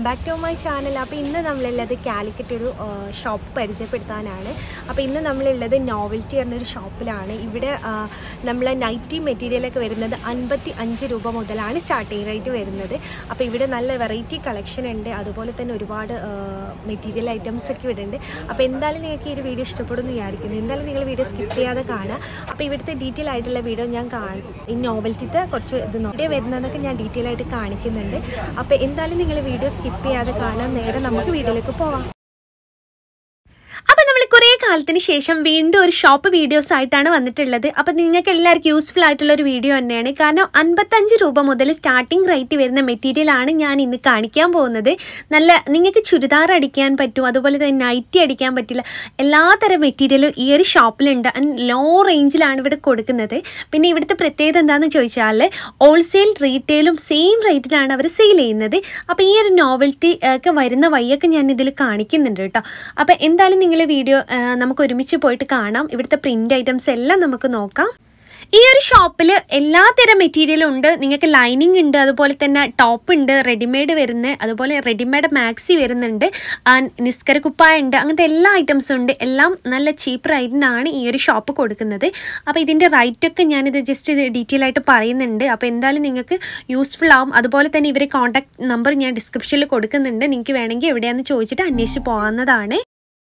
Back to my channel അപ്പോൾ ഇന്ന് നമ്മളുള്ളത് കാലിക്കറ്റ് ഒരു ഷോപ്പ് പരിചയപ്പെടുത്താനാണ് അപ്പോൾ ഇന്ന് നമ്മളുള്ളത് നോവൽറ്റി എന്നൊരു ഷോപ്പിലാണ് ഇവിടെ നമ്മൾ നൈറ്റി മെറ്റീരിയലൊക്കെ വരുന്നത് അൻപത്തി അഞ്ച് രൂപ മുതലാണ് സ്റ്റാർട്ടിങ് റേറ്റ് വരുന്നത് അപ്പോൾ ഇവിടെ നല്ല വെറൈറ്റി കളക്ഷൻ ഉണ്ട് അതുപോലെ തന്നെ ഒരുപാട് മെറ്റീരിയൽ ഐറ്റംസ് ഒക്കെ ഇവിടെ ഉണ്ട് അപ്പോൾ എന്തായാലും നിങ്ങൾക്ക് ഈ ഒരു വീഡിയോ ഇഷ്ടപ്പെടുമെന്ന് വിചാരിക്കുന്നു എന്തായാലും നിങ്ങൾ വീഡിയോ സ്കിപ്പ് ചെയ്യാതെ കാണുക അപ്പോൾ ഇവിടുത്തെ ഡീറ്റെയിൽ ആയിട്ടുള്ള വീഡിയോ ഞാൻ കാണും ഈ നോവൽറ്റിത്തെ കുറച്ച് ഇത് വീഡിയോ വരുന്നതൊക്കെ ഞാൻ ഡീറ്റെയിൽ ആയിട്ട് കാണിക്കുന്നുണ്ട് അപ്പോൾ എന്തായാലും നിങ്ങൾ വീഡിയോ സ്കിപ്പ് ചെയ്യാതെ കാണാൻ നേരെ നമുക്ക് വീഡിയോയിലേക്ക് പോവാം അപ്പം നമ്മൾ കുറേ കാലത്തിന് ശേഷം വീണ്ടും ഒരു ഷോപ്പ് വീഡിയോസ് ആയിട്ടാണ് വന്നിട്ടുള്ളത് അപ്പം നിങ്ങൾക്ക് എല്ലാവർക്കും യൂസ്ഫുൾ ആയിട്ടുള്ള ഒരു വീഡിയോ തന്നെയാണ് കാരണം അൻപത്തഞ്ച് രൂപ മുതൽ സ്റ്റാർട്ടിംഗ് റേറ്റ് വരുന്ന മെറ്റീരിയൽ ആണ് ഞാൻ ഇന്ന് കാണിക്കാൻ പോകുന്നത് നല്ല നിങ്ങൾക്ക് ചുരിദാർ അടിക്കാൻ പറ്റും അതുപോലെ തന്നെ നൈറ്റി അടിക്കാൻ പറ്റില്ല എല്ലാത്തരം മെറ്റീരിയലും ഈ ഒരു ഷോപ്പിലുണ്ട് ആൻഡ് ലോ റേഞ്ചിലാണ് ഇവിടെ കൊടുക്കുന്നത് പിന്നെ ഇവിടുത്തെ പ്രത്യേകത എന്താണെന്ന് ചോദിച്ചാൽ ഹോൾസെയിൽ റീറ്റെയിലും സെയിം റേറ്റിലാണ് അവർ സെയിൽ ചെയ്യുന്നത് അപ്പോൾ ഈ ഒരു നോവൽറ്റി ഒക്കെ വരുന്ന വഴിയൊക്കെ ഞാൻ ഇതിൽ കാണിക്കുന്നുണ്ട് കേട്ടോ അപ്പോൾ എന്തായാലും നിങ്ങൾ വീഡിയോ നമുക്ക് ഒരുമിച്ച് പോയിട്ട് കാണാം ഇവിടുത്തെ പ്രിൻ്റ് ഐറ്റംസ് എല്ലാം നമുക്ക് നോക്കാം ഈ ഒരു ഷോപ്പിൽ എല്ലാത്തരം മെറ്റീരിയലും ഉണ്ട് നിങ്ങൾക്ക് ലൈനിങ് ഉണ്ട് അതുപോലെ തന്നെ ടോപ്പ് ഉണ്ട് റെഡിമെയ്ഡ് വരുന്നത് അതുപോലെ റെഡിമെയ്ഡ് മാക്സി വരുന്നുണ്ട് നിസ്കര കുപ്പായ ഉണ്ട് അങ്ങനത്തെ എല്ലാ ഐറ്റംസും ഉണ്ട് എല്ലാം നല്ല ചീപ്പ് റേറ്റിനാണ് ഈ ഒരു ഷോപ്പ് കൊടുക്കുന്നത് അപ്പോൾ ഇതിൻ്റെ റേറ്റൊക്കെ ഞാനിത് ജസ്റ്റ് ഇത് ഡീറ്റെയിൽ ആയിട്ട് പറയുന്നുണ്ട് അപ്പോൾ എന്തായാലും നിങ്ങൾക്ക് യൂസ്ഫുൾ ആവും അതുപോലെ തന്നെ ഇവരെ കോൺടാക്ട് നമ്പർ ഞാൻ ഡിസ്ക്രിപ്ഷനിൽ കൊടുക്കുന്നുണ്ട് നിങ്ങൾക്ക് വേണമെങ്കിൽ എവിടെയാണെന്ന് ചോദിച്ചിട്ട് അന്വേഷിച്ച് പോകാവുന്നതാണ്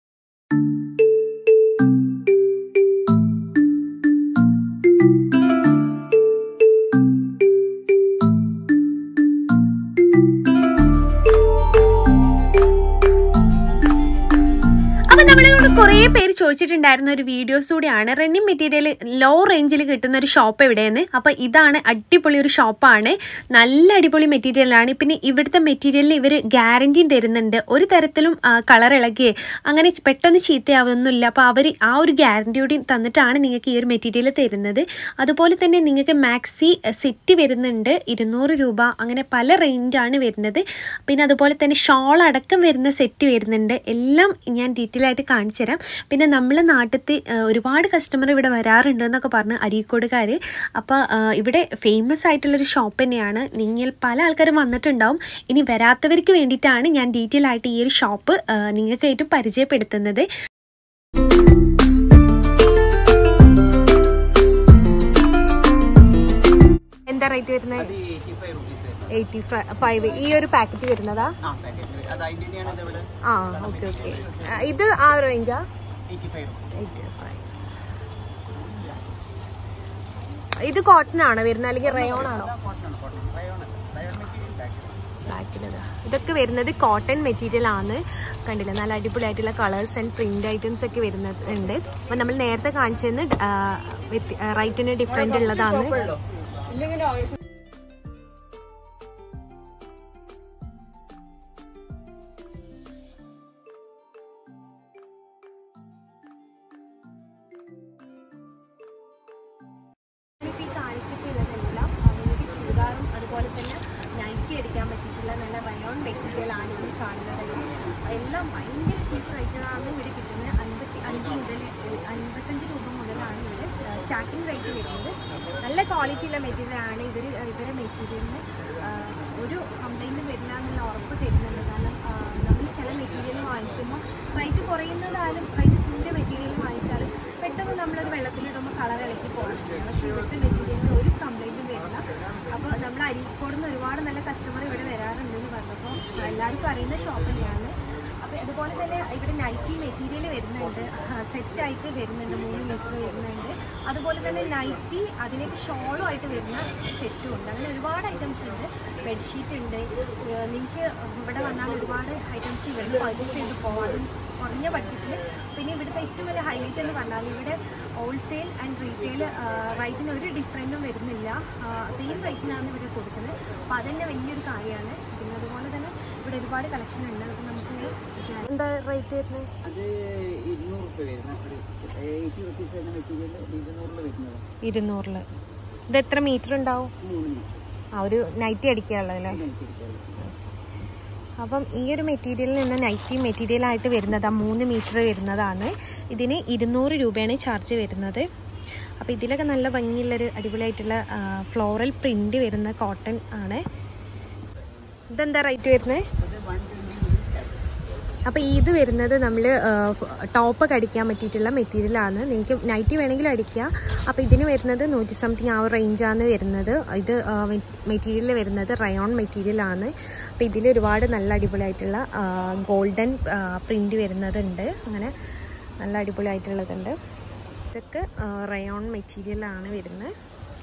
അപ്പം നമ്മളോട് കുറേ പേര് ചോദിച്ചിട്ടുണ്ടായിരുന്ന ഒരു വീഡിയോസ് കൂടിയാണ് റണ്ണിങ് മെറ്റീരിയൽ ലോ റേഞ്ചിൽ കിട്ടുന്ന ഒരു ഷോപ്പ് എവിടെയെന്ന് അപ്പോൾ ഇതാണ് അടിപൊളി ഒരു ഷോപ്പാണ് നല്ല അടിപൊളി മെറ്റീരിയലാണ് പിന്നെ ഇവിടുത്തെ മെറ്റീരിയലിൽ ഇവർ ഗ്യാരൻറ്റിയും തരുന്നുണ്ട് ഒരു തരത്തിലും കളർ ഇളകിയേ അങ്ങനെ പെട്ടെന്ന് ചീത്തയാവുന്നില്ല അപ്പോൾ അവർ ആ ഒരു ഗ്യാരൻറ്റിയോടെ തന്നിട്ടാണ് നിങ്ങൾക്ക് ഈ ഒരു മെറ്റീരിയൽ തരുന്നത് അതുപോലെ തന്നെ നിങ്ങൾക്ക് മാക്സി സെറ്റ് വരുന്നുണ്ട് ഇരുന്നൂറ് രൂപ അങ്ങനെ പല റേഞ്ചാണ് വരുന്നത് പിന്നെ അതുപോലെ തന്നെ ഷോൾ അടക്കം വരുന്ന സെറ്റ് വരുന്നുണ്ട് എല്ലാം ഞാൻ ഡീറ്റെയിൽ ആയിട്ട് കാണിച്ചു തരാം പിന്നെ നമ്മളെ നാട്ടിലത്തെ ഒരുപാട് കസ്റ്റമർ ഇവിടെ വരാറുണ്ട് എന്നൊക്കെ പറഞ്ഞ് അരീക്കോടുകാർ അപ്പോൾ ഇവിടെ ഫേമസ് ആയിട്ടുള്ളൊരു ഷോപ്പ് തന്നെയാണ് നിങ്ങൾ പല ആൾക്കാരും വന്നിട്ടുണ്ടാവും ഇനി വരാത്തവർക്ക് വേണ്ടിയിട്ടാണ് ഞാൻ ഡീറ്റെയിൽ ആയിട്ട് ഈ ഒരു ഷോപ്പ് നിങ്ങൾക്കായിട്ട് പരിചയപ്പെടുത്തുന്നത് എന്താ റേറ്റ് വരുന്നത് അത് 85 rupees വരുന്നത്. എയ്റ്റി ഫൈവ് ഈ ഒരു പാക്കറ്റ് വരുന്നതാ ആ, packet ല്. അത് അതിന്റെ ആണ് ഇത് ഇവിടെ ആ ഓക്കെ ഓക്കെ ഇത് ആ റേഞ്ചാ 85 rupees. എയ്റ്റി ഫൈവ് ഇത് കോട്ടൺ ആണോ വരുന്നത് അല്ലെങ്കിൽ റയോൺ ആണോ ആ, cotton ആണ്, cotton. Rayon അല്ല. Rayon material packet. ബാക്കിലതാ ഇതൊക്കെ വരുന്നത് കോട്ടൺ മെറ്റീരിയൽ ആണ് കണ്ടില്ല നല്ല അടിപൊളിയായിട്ടുള്ള കളേഴ്സ് ആൻഡ് പ്രിന്റ് ഐറ്റംസ് ഒക്കെ വരുന്നത് ഉണ്ട് അപ്പം നമ്മൾ നേരത്തെ കാണിച്ചതിന് റൈറ്റിന് ഡിഫറെൻ്റ് ഉള്ളതാണ് ഈ കാണിച്ചിട്ടുള്ളതെല്ലാം നിങ്ങൾക്ക് ചുരിദാറും അതുപോലെ തന്നെ നൈറ്റി അടിക്കാൻ പറ്റിയിട്ടുള്ള നല്ല റയോൺ മെറ്റീരിയൽ ആണ് ഇതിൽ കാണുന്നത് എല്ലാം ഭയങ്കര ചീപ്പ് റേറ്റിലാണ് ഇവിടെ കിട്ടുന്നത് അൻപത്തി അഞ്ച് മുതൽ അൻപത്തഞ്ച് രൂപ മുതലാണ് ഇവിടെ സ്റ്റാർട്ടിംഗ് റേറ്റ് വരുന്നത് നല്ല ക്വാളിറ്റിയുള്ള മെറ്റീരിയൽ ആണ് ഇവർ ഇവരെ മെറ്റീരിയലിന് ഒരു കംപ്ലൈൻറ്റും വരില്ല എന്നുള്ള ഉറപ്പ് തരുന്നുണ്ട് കാരണം നമ്മൾ ചില മെറ്റീരിയൽ വാങ്ങിക്കുമ്പോൾ റേറ്റ് കുറയുന്നതായാലും റേറ്റ് കൂടിയ മെറ്റീരിയൽ വാങ്ങിച്ചാലും പെട്ടെന്ന് നമ്മളൊരു വെള്ളത്തിലിടുമ്പോൾ കളർ ഇളക്കി പോകാറുണ്ട് പക്ഷേ ഇവിടുത്തെ മെറ്റീരിയലിന് ഒരു കംപ്ലൈൻറ്റും വരില്ല അപ്പോൾ നമ്മൾ അരീക്കോട് നിന്ന് ഒരുപാട് നല്ല കസ്റ്റമർ ഇവിടെ വരാറുണ്ടെന്ന് പറഞ്ഞപ്പോൾ എല്ലാവർക്കും അറിയുന്ന ഷോപ്പ് തന്നെയാണ് അപ്പോൾ അതുപോലെ തന്നെ ഇവിടെ നൈറ്റി മെറ്റീരിയൽ വരുന്നുണ്ട് സെറ്റായിട്ട് വരുന്നുണ്ട് മൂന്ന് മീറ്റർ വരുന്നുണ്ട് അതുപോലെ തന്നെ നൈറ്റി അതിലേക്ക് ഷോളും ആയിട്ട് വരുന്ന സെറ്റും ഉണ്ട് അങ്ങനെ ഒരുപാട് ഐറ്റംസ് ഉണ്ട് ബെഡ്ഷീറ്റ് ഉണ്ട് നിങ്ങൾക്ക് ഇവിടെ വന്നാൽ ഒരുപാട് ഐറ്റംസ് ഇവിടെ പർച്ചേസ് ചെയ്ത് പോകാം അതും കുറഞ്ഞ ബഡ്ജറ്റിൽ പിന്നെ ഇവിടുത്തെ ഏറ്റവും വലിയ ഹൈലൈറ്റ് എന്ന് പറഞ്ഞാൽ ഇവിടെ ഹോൾസെയിൽ ആൻഡ് റീറ്റെയിൽ റേറ്റിന് ഒരു ഡിഫറൻറ്റും വരുന്നില്ല സെയിം റേറ്റിനാണ് ഇവിടെ കൊടുക്കുന്നത് അപ്പോൾ അതന്നെ വലിയൊരു കാര്യമാണ് പിന്നെ അതുപോലെ തന്നെ ഇവിടെ ഒരുപാട് കളക്ഷൻ ഉണ്ട് അപ്പോൾ നമുക്ക് എന്താ റേറ്റ് വരുന്നത് അത് 200 രൂപ വരുന്ന ഒരു 80 rupees വരുന്ന മെറ്റീരിയൽ ഇരുന്നൂറിൽ വരുന്നത് ഇരുന്നൂറിൽ ഇത് എത്ര മീറ്റർ ഉണ്ടാവും മൂന്ന് മീറ്റർ ആ ഒരു നൈറ്റി അടിക്കാനുള്ളതല്ലേ അപ്പം ഈ ഒരു മെറ്റീരിയലിൽ നിന്ന് നൈറ്റി മെറ്റീരിയൽ ആയിട്ട് വരുന്നത് ആ മൂന്ന് മീറ്റർ വരുന്നതാണ് ഇതിന് ഇരുന്നൂറ് രൂപയാണ് ചാർജ് വരുന്നത് അപ്പോൾ ഇതിലൊക്കെ നല്ല ഭംഗിയുള്ളൊരു അടിപൊളിയായിട്ടുള്ള ഫ്ലോറൽ പ്രിൻ്റ് വരുന്ന കോട്ടൺ ആണ് ഇതെന്താ റേറ്റ് വരുന്നത് അത് വൺ അപ്പോൾ ഇത് വരുന്നത് നമ്മൾ ടോപ്പൊക്കെ അടിക്കാൻ പറ്റിയിട്ടുള്ള മെറ്റീരിയലാണ് നിങ്ങൾക്ക് നൈറ്റി വേണമെങ്കിൽ അടിക്കുക അപ്പോൾ ഇതിന് വരുന്നത് നൂറ്റി സംതിങ് ആ ഒരു റേഞ്ചാണ് വരുന്നത് ഇത് മെറ്റീരിയൽ വരുന്നത് റയോൺ മെറ്റീരിയലാണ് അപ്പോൾ ഇതിൽ ഒരുപാട് നല്ല അടിപൊളിയായിട്ടുള്ള ഗോൾഡൻ പ്രിൻ്റ് വരുന്നതുണ്ട് അങ്ങനെ നല്ല അടിപൊളിയായിട്ടുള്ളതുണ്ട് ഇതൊക്കെ റയോൺ മെറ്റീരിയലാണ് വരുന്നത്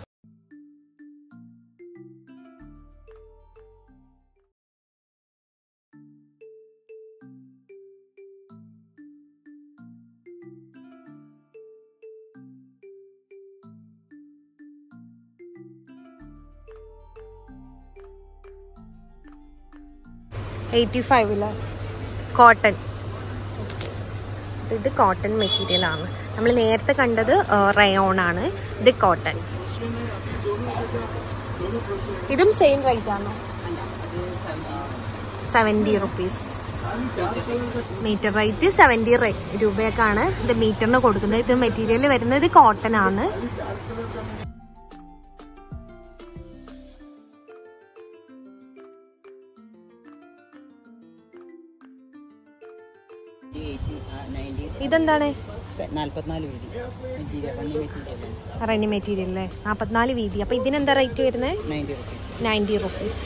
എയ്റ്റി ഫൈവില് കോട്ടൺ ഇത് കോട്ടൺ മെറ്റീരിയൽ ആണ് നമ്മൾ നേരത്തെ കണ്ടത് റയോൺ ആണ് ഇത് കോട്ടൺ ഇതും സെയിം റേറ്റ് ആണോ seventy rupees metre rate seventy രൂപയൊക്കെയാണ് ഇത് മീറ്ററിന് കൊടുക്കുന്നത് ഇത് മെറ്റീരിയൽ വരുന്നത് കോട്ടൺ ആണ് ഇതെന്താണ് നാല്പത്തിനാല് വീതി മെറ്റീരിയൽ പണി മെറ്റീരിയൽ റണ്ണി മെറ്റീരിയൽ അല്ലേ നാൽപ്പത്തിനാല് വീതി അപ്പോൾ ഇതിനെന്താ റേറ്റ് വരുന്നത് നയൻറ്റി റുപ്പീസ് നയൻറ്റി റുപ്പീസ്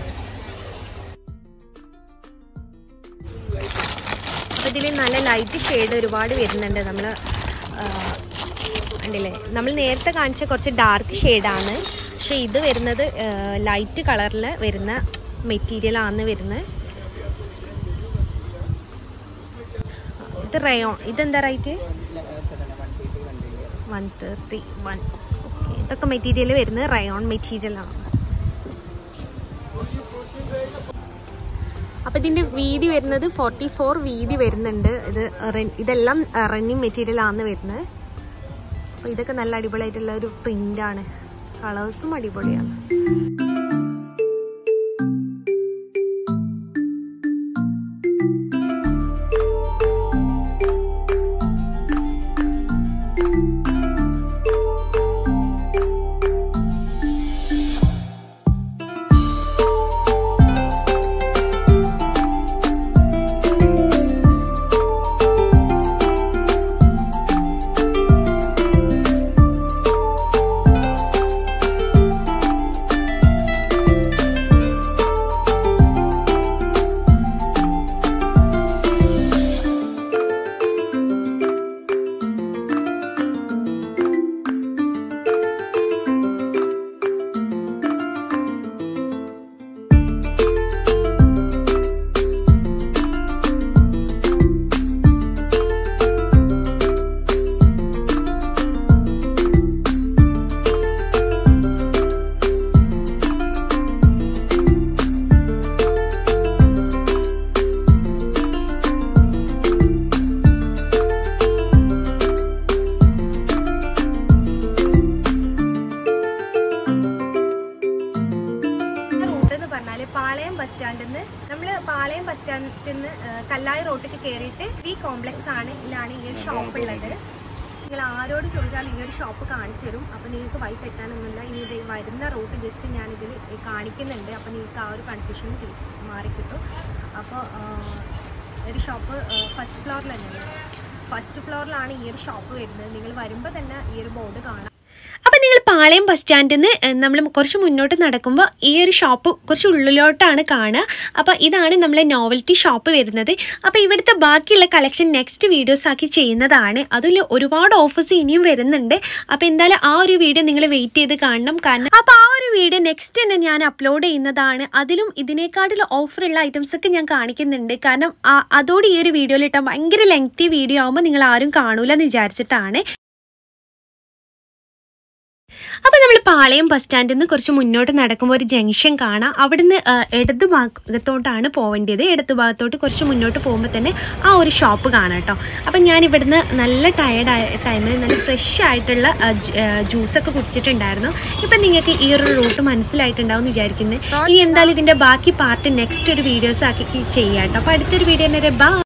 അപ്പോൾ ഇതിൽ നല്ല ലൈറ്റ് ഷെയ്ഡ് ഒരുപാട് വരുന്നുണ്ട് നമ്മൾ ഉണ്ടല്ലേ നമ്മൾ നേരത്തെ കാണിച്ച കുറച്ച് ഡാർക്ക് ഷെയ്ഡാണ് പക്ഷെ ഇത് വരുന്നത് ലൈറ്റ് കളറിൽ വരുന്ന മെറ്റീരിയലാണ് വരുന്നത് ഇത് റയോൺ ഇതെന്താ rate one thirty one okay ഇതൊക്കെ മെറ്റീരിയൽ വരുന്നത് റയോൺ മെറ്റീരിയലാണ് അപ്പൊ ഇതിന്റെ വീതി വരുന്നത് ഫോർട്ടി ഫോർ വീതി വരുന്നുണ്ട് ഇത് റെൻ- ഇതെല്ലാം റണ്ണിങ് മെറ്റീരിയൽ ആണ് വരുന്നത് അപ്പൊ ഇതൊക്കെ നല്ല അടിപൊളിയായിട്ടുള്ള ഒരു പ്രിന്റ് ആണ് കളേഴ്സും അടിപൊളിയാണ് റൂട്ട് എന്ന് പറഞ്ഞാൽ പാളയം ബസ് സ്റ്റാൻഡിൽ നിന്ന് നമ്മൾ പാളയം ബസ് സ്റ്റാൻഡിൽ നിന്ന് കല്ലായി റോട്ടിലേക്ക് കയറിയിട്ട് ഈ കോംപ്ലക്സ് ആണ് ഇതിലാണ് ഈ ഒരു ഷോപ്പ് ഉള്ളത് നിങ്ങൾ ആരോട് ചോദിച്ചാലും ഈ ഒരു ഷോപ്പ് കാണിച്ചു തരും അപ്പോൾ നിങ്ങൾക്ക് വഴി തെറ്റാനൊന്നുമില്ല ഇനി ഇത് വരുന്ന റൂട്ട് ജസ്റ്റ് ഞാൻ ഇതിൽ കാണിക്കുന്നുണ്ട് അപ്പോൾ നിങ്ങൾക്ക് ആ ഒരു കൺഫ്യൂഷൻ മാറിക്കിട്ടും അപ്പോൾ ഒരു ഷോപ്പ് ഫസ്റ്റ് ഫ്ലോറിൽ തന്നെയാണ് ഫസ്റ്റ് ഫ്ലോറിലാണ് ഈ ഒരു ഷോപ്പ് വരുന്നത് നിങ്ങൾ വരുമ്പോൾ തന്നെ ഈ ഒരു ബോർഡ് കാണാം അപ്പം നിങ്ങൾ പാളയം ബസ് സ്റ്റാൻഡിൽ നിന്ന് നമ്മൾ കുറച്ച് മുന്നോട്ട് നടക്കുമ്പോൾ ഈ ഒരു ഷോപ്പ് കുറച്ച് ഉള്ളിലോട്ടാണ് കാണുക അപ്പോൾ ഇതാണ് നമ്മളെ നോവൽറ്റി ഷോപ്പ് വരുന്നത് അപ്പോൾ ഇവിടുത്തെ ബാക്കിയുള്ള കളക്ഷൻ നെക്സ്റ്റ് വീഡിയോസ് ആക്കി ചെയ്യുന്നതാണ് അതിൽ ഒരുപാട് ഓഫേഴ്സ് ഇനിയും വരുന്നുണ്ട് അപ്പോൾ എന്തായാലും ആ ഒരു വീഡിയോ നിങ്ങൾ വെയിറ്റ് ചെയ്ത് കാണണം കാരണം അപ്പോൾ ആ ഒരു വീഡിയോ നെക്സ്റ്റ് തന്നെ ഞാൻ അപ്ലോഡ് ചെയ്യുന്നതാണ് അതിലും ഇതിനേക്കാട്ടിലും ഓഫറുള്ള ഐറ്റംസ് ഒക്കെ ഞാൻ കാണിക്കുന്നുണ്ട് കാരണം ആ- അതോട് ഈ ഒരു വീഡിയോയിൽ ഇട്ടാൽ ഭയങ്കര ലെങ്തി വീഡിയോ ആകുമ്പോൾ നിങ്ങൾ ആരും കാണൂല എന്ന് വിചാരിച്ചിട്ടാണ് അപ്പോൾ നമ്മൾ പാളയം ബസ് സ്റ്റാൻഡിൽ നിന്ന് കുറച്ച് മുന്നോട്ട് നടക്കുമ്പോൾ ഒരു ജംഗ്ഷൻ കാണാം അവിടുന്ന് ആ, ഇടത് ഭാഗത്തോട്ടാണ് പോവേണ്ടത് ഇടത് ഭാഗത്തോട്ട് കുറച്ച് മുന്നോട്ട് പോകുമ്പോൾ തന്നെ ആ ഒരു ഷോപ്പ് കാണാം കേട്ടോ അപ്പം ഞാൻ ഇവിടുന്ന് നല്ല ടയർഡായ ടൈമിൽ നല്ല ഫ്രഷ് ആയിട്ടുള്ള ആ, ജു- ആ, ജ്യൂസൊക്കെ കുടിച്ചിട്ടുണ്ടായിരുന്നു ഇപ്പം നിങ്ങൾക്ക് ഈ ഒരു റൂട്ട് മനസ്സിലായിട്ടുണ്ടാവും എന്ന് വിചാരിക്കുന്നത് ഇനി എന്തായാലും ഇതിൻ്റെ ബാക്കി പാർട്ട് നെക്സ്റ്റ് ഒരു വീഡിയോസ് ആക്കി ചെയ്യാം കേട്ടോ അപ്പോൾ അടുത്തൊരു വീഡിയോ തന്നെ ബാ